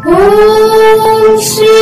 ॐ श्री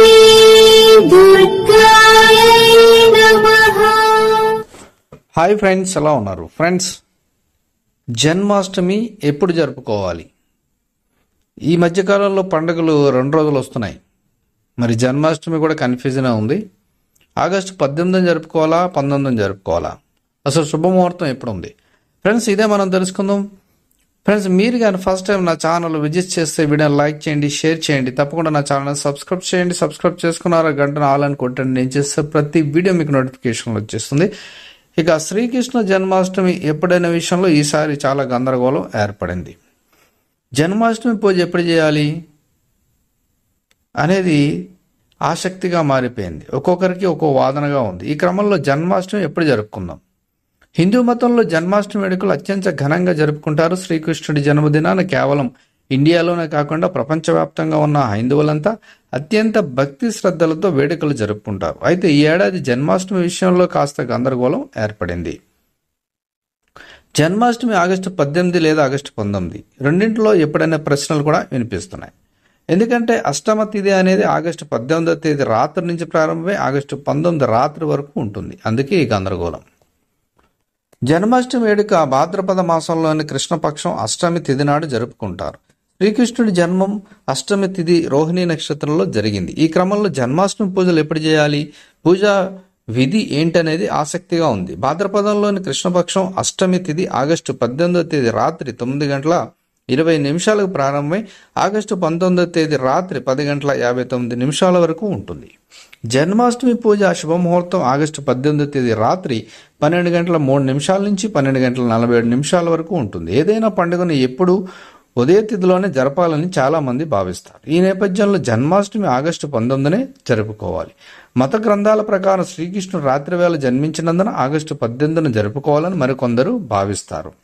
दुर्गायै नमः hi friends ఎలా ఉన్నారు ఫ్రెండ్స్ జన్మాష్టమి ఎప్పుడు జరుపుకోవాలి ఈ మధ్యకాలంలో పండుగలు రెండు రోజులు వస్తున్నాయి మరి జన్మాష్టమి కూడా కన్ఫ్యూజన్ ఉంది ఆగస్టు పద్దెనిమిదిని జరుపుకోవాలా పంతొమ్మిదిని జరుపుకోవాలా అసలు శుభముహూర్తం ఎప్పుడు ఉంది ఫ్రెండ్స్ ఇదే మనం తెలుసుకుందాం ఫ్రెండ్స్ మీరు కానీ ఫస్ట్ టైం నా ఛానల్ విజిట్ చేస్తే వీడియోని లైక్ చేయండి షేర్ చేయండి తప్పకుండా నా ఛానల్ సబ్స్క్రైబ్ చేయండి సబ్స్క్రైబ్ చేసుకున్నారా గంటను ఆల్ అని కొట్టండి నేను చేస్తే ప్రతి వీడియో మీకు నోటిఫికేషన్ వచ్చేస్తుంది ఇక శ్రీకృష్ణ జన్మాష్టమి ఎప్పుడైన విషయంలో ఈసారి చాలా గందరగోళం ఏర్పడింది జన్మాష్టమి పూజ ఎప్పుడు చేయాలి అనేది ఆసక్తిగా మారిపోయింది ఒక్కొక్కరికి ఒక్కో వాదనగా ఉంది ఈ క్రమంలో జన్మాష్టమి ఎప్పుడు జరుపుకుందాం హిందూ మతంలో జన్మాష్టమి వేడుకలు అత్యంత ఘనంగా జరుపుకుంటారు శ్రీకృష్ణుడి జన్మదినాన్ని కేవలం ఇండియాలోనే కాకుండా ప్రపంచవ్యాప్తంగా ఉన్న హైందువులంతా అత్యంత భక్తి శ్రద్ధలతో వేడుకలు జరుపుకుంటారు అయితే ఈ ఏడాది జన్మాష్టమి విషయంలో కాస్త గందరగోళం ఏర్పడింది జన్మాష్టమి ఆగస్టు పద్దెనిమిది లేదా ఆగస్టు పంతొమ్మిది రెండింటిలో ఎప్పుడైనా ప్రశ్నలు కూడా వినిపిస్తున్నాయి ఎందుకంటే అష్టమ తిథి అనేది ఆగస్టు పద్దెనిమిదో తేదీ రాత్రి నుంచి ప్రారంభమై ఆగస్టు పంతొమ్మిది రాత్రి వరకు ఉంటుంది అందుకే ఈ గందరగోళం జన్మాష్టమి వేడుక భాద్రపద మాసంలోని కృష్ణపక్షం అష్టమి తిథి నాడు జరుపుకుంటారు శ్రీకృష్ణుడి జన్మం అష్టమి తిథి రోహిణి నక్షత్రంలో జరిగింది ఈ క్రమంలో జన్మాష్టమి పూజలు ఎప్పుడు చేయాలి పూజ విధి ఏంటనేది ఆసక్తిగా ఉంది భాద్రపదంలోని కృష్ణపక్షం అష్టమి తిథి ఆగస్టు పద్దెనిమిదో తేదీ రాత్రి తొమ్మిది గంటల ఇరవై నిమిషాలకు ప్రారంభమై ఆగస్టు పంతొమ్మిదో తేదీ రాత్రి పది గంటల యాభై తొమ్మిది నిమిషాల వరకు ఉంటుంది జన్మాష్టమి పూజ శుభముహూర్తం ఆగస్టు పద్దెనిమిదో తేదీ రాత్రి పన్నెండు గంటల మూడు నిమిషాల నుంచి పన్నెండు గంటల నలభై ఏడు నిమిషాల వరకు ఉంటుంది ఏదైనా పండుగను ఎప్పుడు ఉదయ తిథిలోనే జరపాలని చాలా మంది భావిస్తారు ఈ నేపథ్యంలో జన్మాష్టమి ఆగస్టు పంతొమ్మిదినే జరుపుకోవాలి మత గ్రంథాల ప్రకారం శ్రీకృష్ణుడు రాత్రివేళ జన్మించినందున ఆగస్టు పద్దెనిమిదిన జరుపుకోవాలని మరికొందరు భావిస్తారు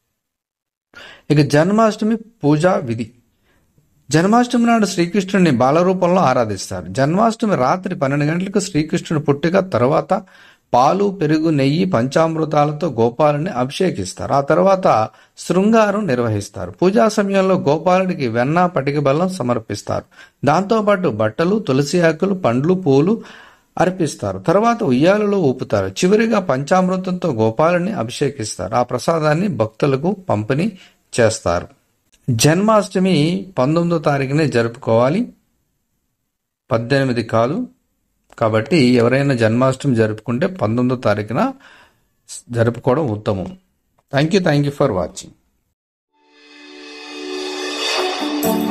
ఇక జన్మాష్టమి పూజా విధి జన్మాష్టమి నాడు శ్రీకృష్ణుడిని బాలరూపంలో ఆరాధిస్తారు జన్మాష్టమి రాత్రి పన్నెండు గంటలకు శ్రీకృష్ణుడి పుట్టిక తర్వాత పాలు పెరుగు నెయ్యి పంచామృతాలతో గోపాలుని అభిషేకిస్తారు ఆ తర్వాత శృంగారం నిర్వహిస్తారు పూజా సమయంలో గోపాలుడికి వెన్న పటిక బెల్లం సమర్పిస్తారు దాంతోపాటు బట్టలు తులసి ఆకులు పండ్లు పూలు అర్పిస్తారు తర్వాత ఉయ్యాలలో ఊపుతారు చివరిగా పంచామృతంతో గోపాలుని అభిషేకిస్తారు ఆ ప్రసాదాన్ని భక్తులకు పంపిణీ చేస్తారు జన్మాష్టమి పంతొమ్మిదో తారీఖునే జరుపుకోవాలి పద్దెనిమిది కాదు కాబట్టి ఎవరైనా జన్మాష్టమి జరుపుకుంటే పంతొమ్మిదో తారీఖున జరుపుకోవడం ఉత్తమం thank you thank you for watching